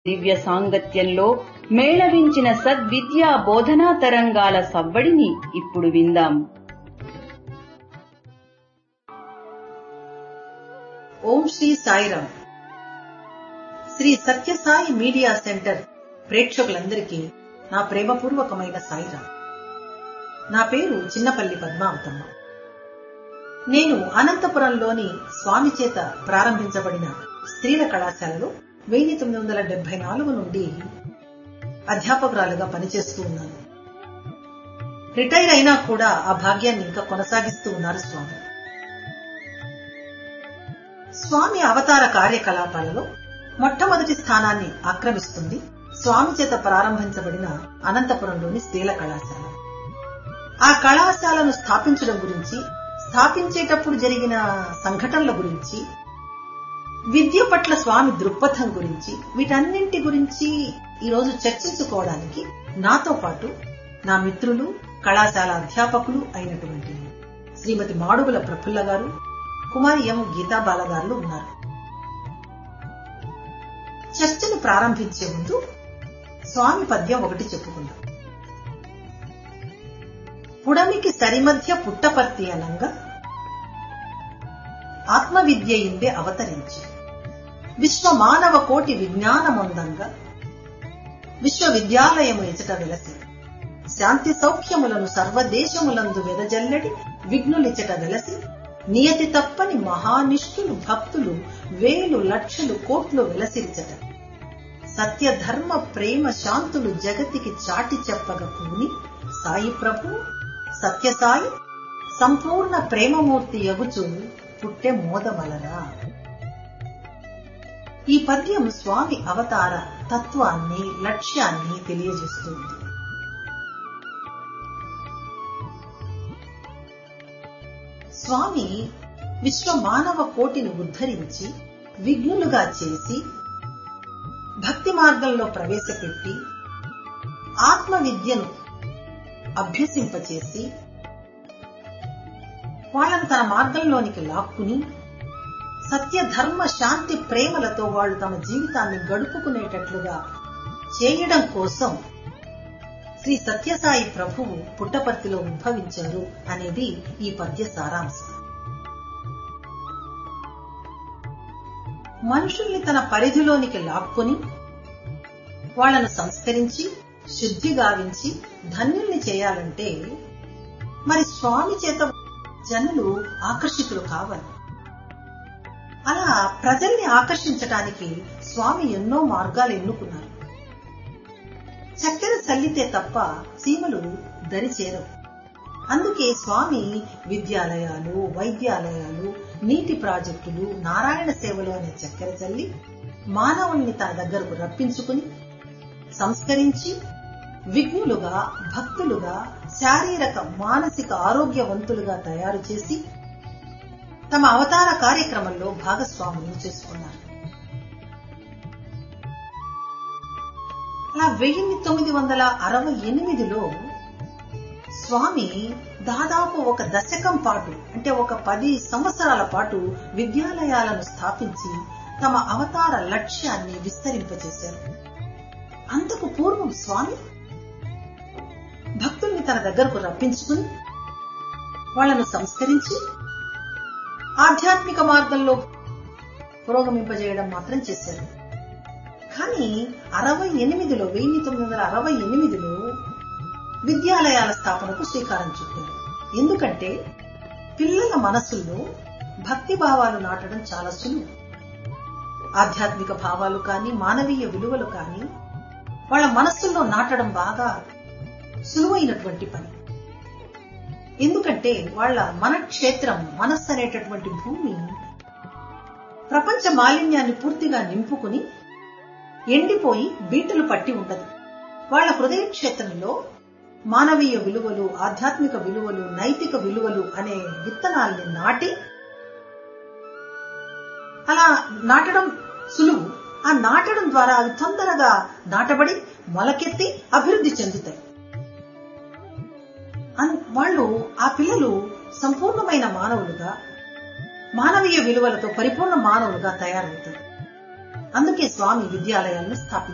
దివ్య సాంగత్యంలో మేళవించిన సద్విద్యా బోధనా తరంగాల సవ్వడిని ఇప్పుడు విందాం ఓం శ్రీ సాయిరామ్ శ్రీ సత్యసాయి మీడియా సెంటర్ ప్రేక్షకులందరికీ నా ప్రేమపూర్వకమైన సాయిరామ్ నా పేరు చిన్నపల్లి పద్మావతమ్మ నేను అనంతపురంలోని స్వామి చేత ప్రారంభించబడిన స్త్రీల కళాశాలలో వెయ్యి తొమ్మిది వందల డెబ్బై నాలుగు నుండి అధ్యాపకురాలుగా పనిచేస్తూ ఉన్నాను రిటైర్ అయినా కూడా ఆ భాగ్యాన్ని ఇంకా కొనసాగిస్తూ ఉన్నారు స్వామి స్వామి అవతార కార్యకలాపాలలో మొట్టమొదటి స్థానాన్ని ఆక్రమిస్తుంది స్వామి చేత ప్రారంభించబడిన అనంతపురంలోని స్త్రీల కళాశాల ఆ కళాశాలను స్థాపించడం గురించి స్థాపించేటప్పుడు జరిగిన సంఘటనల గురించి విద్య పట్ల స్వామి దృక్పథం గురించి వీటన్నింటి గురించి ఈరోజు చర్చించుకోవడానికి నాతో పాటు నా మిత్రులు కళాశాల అధ్యాపకులు అయినటువంటి శ్రీమతి మాడుగుల ప్రఫుల్ల గారు కుమారి ఎం గీతాబాల గారు ఉన్నారు చర్చను ప్రారంభించే ముందు స్వామి పద్యం ఒకటి చెప్పుకుందాం పుడమికి సరిమధ్య పుట్టపర్తి అనంగా ఆత్మవిద్య ఇందే అవతరించి విశ్వ మానవ కోటి విజ్ఞానమొందంగా విశ్వవిద్యాలయము ఎచట వెలసి శాంతి సౌఖ్యములను సర్వదేశములందు వెదజల్లడి విఘ్నులిచట వెలసి నియతి తప్పని మహానిష్ఠులు భక్తులు వేలు లక్షలు కోట్లు వెలసిరిచట సత్య ధర్మ ప్రేమ శాంతులు జగతికి చాటి చెప్పగ పూని సాయి ప్రభు సత్యసాయి సంపూర్ణ ప్రేమమూర్తి ఎగుచు పుట్టె మోదమలరా ఈ పద్యం స్వామి అవతార తత్వాన్ని లక్ష్యాన్ని తెలియజేస్తుంది స్వామి విశ్వ మానవ కోటిని ఉద్ధరించి విఘ్నులుగా చేసి భక్తి మార్గంలో ప్రవేశపెట్టి ఆత్మ విద్యను అభ్యసింపచేసి వాళ్ళను తన మార్గంలోనికి లాక్కుని సత్య ధర్మ శాంతి ప్రేమలతో వాళ్ళు తమ జీవితాన్ని గడుపుకునేటట్లుగా చేయడం కోసం శ్రీ సత్యసాయి ప్రభువు పుట్టపర్తిలో ఉద్భవించారు అనేది ఈ పద్య సారాంశం మనుషుల్ని తన పరిధిలోనికి లాక్కుని వాళ్లను సంస్కరించి శుద్ధి గావించి ధన్యుల్ని చేయాలంటే మరి స్వామి చేత జనులు ఆకర్షితులు కావాలి అలా ప్రజల్ని ఆకర్షించటానికి స్వామి ఎన్నో మార్గాలు ఎన్నుకున్నారు చక్కెర చల్లితే తప్ప సీమలు దరి చేరవు అందుకే స్వామి విద్యాలయాలు వైద్యాలయాలు నీటి ప్రాజెక్టులు నారాయణ సేవలు అనే చక్కెర చల్లి మానవుల్ని తన దగ్గరకు రప్పించుకుని సంస్కరించి విఘ్నులుగా భక్తులుగా శారీరక మానసిక ఆరోగ్యవంతులుగా తయారు చేసి తమ అవతార కార్యక్రమంలో భాగస్వాములు చేసుకున్నారు అలా వెయ్యి తొమ్మిది వందల అరవై ఎనిమిదిలో స్వామి దాదాపు ఒక దశకం పాటు అంటే ఒక పది సంవత్సరాల పాటు విద్యాలయాలను స్థాపించి తమ అవతార లక్ష్యాన్ని విస్తరింపచేశారు అంతకు పూర్వం స్వామి భక్తుల్ని తన దగ్గరకు రప్పించుకుని వాళ్లను సంస్కరించి ఆధ్యాత్మిక మార్గంలో పురోగమింపజేయడం మాత్రం చేశారు కానీ అరవై ఎనిమిదిలో వెయ్యి తొమ్మిది వందల అరవై ఎనిమిదిలో విద్యాలయాల స్థాపనకు శ్రీకారం చుట్టారు ఎందుకంటే పిల్లల మనసుల్లో భక్తి భావాలు నాటడం చాలా సులువు ఆధ్యాత్మిక భావాలు కానీ మానవీయ విలువలు కానీ వాళ్ళ మనస్సుల్లో నాటడం బాగా సులువైనటువంటి పని ఎందుకంటే వాళ్ళ మన క్షేత్రం మనస్సు అనేటటువంటి భూమి ప్రపంచ మాలిన్యాన్ని పూర్తిగా నింపుకుని ఎండిపోయి బీటలు పట్టి ఉండదు వాళ్ళ హృదయ క్షేత్రంలో మానవీయ విలువలు ఆధ్యాత్మిక విలువలు నైతిక విలువలు అనే విత్తనాల్ని నాటి అలా నాటడం సులువు ఆ నాటడం ద్వారా అవి తొందరగా నాటబడి మొలకెత్తి అభివృద్ధి చెందుతాయి వాళ్ళు ఆ పిల్లలు సంపూర్ణమైన మానవులుగా మానవీయ విలువలతో పరిపూర్ణ మానవులుగా తయారవుతారు అందుకే స్వామి విద్యాలయాలను స్థాపించారు